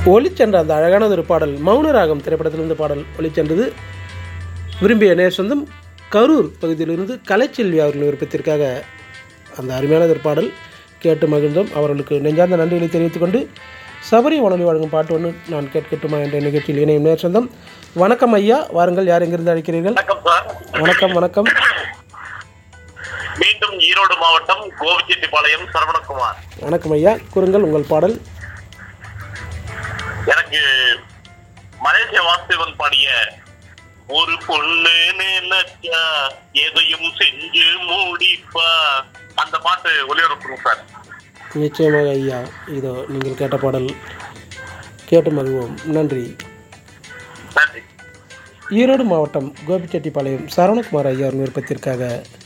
ஒளிச்சென்ற அந்த அழகானது ஒரு பாடல் மௌனராகம் திரைப்படத்திலிருந்து பாடல் ஒளிச்சென்றது விரும்பிய நேர் சொந்தம் கரூர் பகுதியிலிருந்து கலைச்செல்வி அவர்களின் விருப்பத்திற்காக அந்த அருமையானது ஒரு பாடல் கேட்டு மகிழ்ந்தோம் அவர்களுக்கு நெஞ்சார்ந்த நன்றிகளை தெரிவித்துக் கொண்டு சபரி உணவு வழங்கும் பாட்டு ஒன்று நான் கேட்கட்டுமா என்ற நிகழ்ச்சியில் இணையும் நேர் சொந்தம் வணக்கம் ஐயா வாருங்கள் யார் எங்கிருந்து அழைக்கிறீர்கள் வணக்கம் சார் வணக்கம் வணக்கம் மீண்டும் ஈரோடு மாவட்டம் கோவிச்செட்டிப்பாளையம் சரவணகுமார் வணக்கம் ஐயா கூறுங்கள் உங்கள் பாடல் எனக்கு மலேசிய வாசுதேவன் பாடிய ஒரு பொண்ணு நினைச்சா எதையும் செஞ்சு மூடிப்பா அந்த பாட்டு ஒளிபரப்புங்க சார் நிச்சயமாக ஐயா இதோ நீங்கள் கேட்ட பாடல் கேட்டு மகிழ்வோம் நன்றி நன்றி ஈரோடு மாவட்டம் கோபிச்செட்டிப்பாளையம் சரவணகுமார் ஐயா விருப்பத்திற்காக